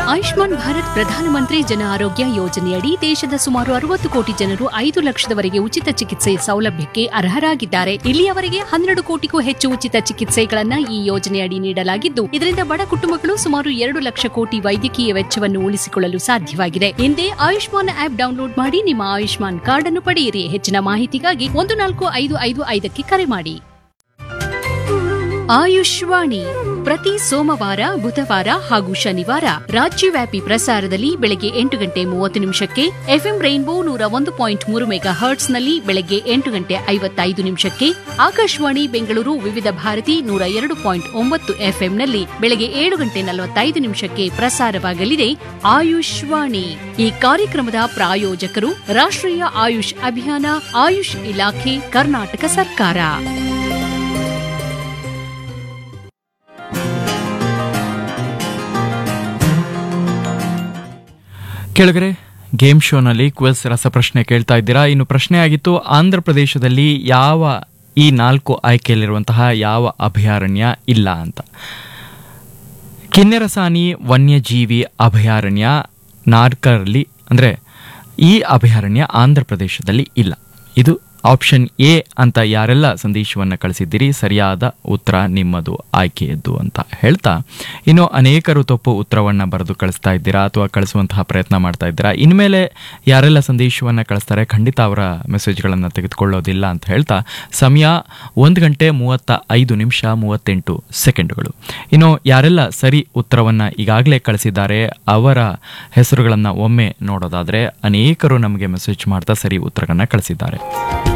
ಆಯುಷ್ಮಾನ್ ಭಾರತ್ ಪ್ರಧಾನಮಂತ್ರಿ ಜನ ಆರೋಗ್ಯ ಯೋಜನೆಯಡಿ ದೇಶದ ಸುಮಾರು ಅರವತ್ತು ಕೋಟಿ ಜನರು ಐದು ಲಕ್ಷದವರೆಗೆ ಉಚಿತ ಚಿಕಿತ್ಸೆ ಸೌಲಭ್ಯಕ್ಕೆ ಅರ್ಹರಾಗಿದ್ದಾರೆ ಇಲ್ಲಿಯವರೆಗೆ ಹನ್ನೆರಡು ಕೋಟಿಗೂ ಹೆಚ್ಚು ಉಚಿತ ಚಿಕಿತ್ಸೆಗಳನ್ನ ಈ ಯೋಜನೆಯಡಿ ನೀಡಲಾಗಿದ್ದು ಇದರಿಂದ ಬಡ ಕುಟುಂಬಗಳು ಸುಮಾರು ಎರಡು ಲಕ್ಷ ಕೋಟಿ ವೈದ್ಯಕೀಯ ವೆಚ್ಚವನ್ನು ಉಳಿಸಿಕೊಳ್ಳಲು ಸಾಧ್ಯವಾಗಿದೆ ಹಿಂದೆ ಆಯುಷ್ಮಾನ್ ಆಪ್ ಡೌನ್ಲೋಡ್ ಮಾಡಿ ನಿಮ್ಮ ಆಯುಷ್ಮಾನ್ ಕಾರ್ಡ್ ಅನ್ನು ಪಡೆಯಿರಿ ಹೆಚ್ಚಿನ ಮಾಹಿತಿಗಾಗಿ ಒಂದು ನಾಲ್ಕು ಐದು ಐದು ಐದಕ್ಕೆ ಕರೆ ಮಾಡಿ ಆಯುಷ್ವಾಣಿ ಪ್ರತಿ ಸೋಮವಾರ ಬುಧವಾರ ಹಾಗೂ ಶನಿವಾರ ರಾಜ್ಯವ್ಯಾಪಿ ಪ್ರಸಾರದಲ್ಲಿ ಬೆಳಗ್ಗೆ ಎಂಟು ಗಂಟೆ ಮೂವತ್ತು ನಿಮಿಷಕ್ಕೆ ಎಫ್ಎಂ ರೈನ್ಬೋ ನೂರ ಒಂದು ಪಾಯಿಂಟ್ ಮೂರು ಮೆಗಾ ಹರ್ಟ್ಸ್ನಲ್ಲಿ ಬೆಳಗ್ಗೆ ಎಂಟು ಗಂಟೆ ಐವತ್ತೈದು ನಿಮಿಷಕ್ಕೆ ಆಕಾಶವಾಣಿ ಬೆಂಗಳೂರು ವಿವಿಧ ಭಾರತಿ ನೂರ ಎರಡು ಪಾಯಿಂಟ್ ಒಂಬತ್ತು ಎಫ್ಎಂನಲ್ಲಿ ಬೆಳಗ್ಗೆ ಏಳು ಗಂಟೆ ನಲವತ್ತೈದು ನಿಮಿಷಕ್ಕೆ ಪ್ರಸಾರವಾಗಲಿದೆ ಆಯುಷ್ವಾಣಿ ಈ ಕಾರ್ಯಕ್ರಮದ ಪ್ರಾಯೋಜಕರು ರಾಷ್ಟ್ರೀಯ ಆಯುಷ್ ಅಭಿಯಾನ ಆಯುಷ್ ಇಲಾಖೆ ಕರ್ನಾಟಕ ಸರ್ಕಾರ ಕೆಳಗರೆ ಗೇಮ್ ಶೋನಲ್ಲಿ ಕ್ವಿಸ್ ರಸಪ್ರಶ್ನೆ ಕೇಳ್ತಾ ಇದ್ದೀರಾ ಇನ್ನು ಪ್ರಶ್ನೆ ಆಗಿತ್ತು ಆಂಧ್ರ ಪ್ರದೇಶದಲ್ಲಿ ಯಾವ ಈ ನಾಲ್ಕು ಆಯ್ಕೆಯಲ್ಲಿರುವಂತಹ ಯಾವ ಅಭಯಾರಣ್ಯ ಇಲ್ಲ ಅಂತ ಕಿನ್ನೆರಸಾನಿ ವನ್ಯಜೀವಿ ಅಭಯಾರಣ್ಯ ನಾರ್ಕರ್ಲಿ ಅಂದರೆ ಈ ಅಭಯಾರಣ್ಯ ಆಂಧ್ರ ಪ್ರದೇಶದಲ್ಲಿ ಇಲ್ಲ ಇದು ಆಪ್ಷನ್ ಎ ಅಂತ ಯಾರೆಲ್ಲ ಸಂದೇಶವನ್ನು ಕಳಿಸಿದ್ದೀರಿ ಸರಿಯಾದ ಉತ್ತರ ನಿಮ್ಮದು ಆಯ್ಕೆಯದ್ದು ಅಂತ ಹೇಳ್ತಾ ಇನ್ನು ಅನೇಕರು ತಪ್ಪು ಉತ್ತರವನ್ನು ಬರೆದು ಕಳಿಸ್ತಾ ಇದ್ದೀರಾ ಅಥವಾ ಕಳಿಸುವಂತಹ ಪ್ರಯತ್ನ ಮಾಡ್ತಾ ಇದ್ದೀರಾ ಇನ್ಮೇಲೆ ಯಾರೆಲ್ಲ ಸಂದೇಶವನ್ನು ಕಳಿಸ್ತಾರೆ ಖಂಡಿತ ಅವರ ಮೆಸೇಜ್ಗಳನ್ನು ತೆಗೆದುಕೊಳ್ಳೋದಿಲ್ಲ ಅಂತ ಹೇಳ್ತಾ ಸಮಯ ಒಂದು ಗಂಟೆ ಮೂವತ್ತ ಐದು ನಿಮಿಷ ಮೂವತ್ತೆಂಟು ಸೆಕೆಂಡುಗಳು ಇನ್ನು ಯಾರೆಲ್ಲ ಸರಿ ಉತ್ತರವನ್ನು ಈಗಾಗಲೇ ಕಳಿಸಿದ್ದಾರೆ ಅವರ ಹೆಸರುಗಳನ್ನು ಒಮ್ಮೆ ನೋಡೋದಾದರೆ ಅನೇಕರು ನಮಗೆ ಮೆಸೇಜ್ ಮಾಡ್ತಾ ಸರಿ ಉತ್ತರಗಳನ್ನು ಕಳಿಸಿದ್ದಾರೆ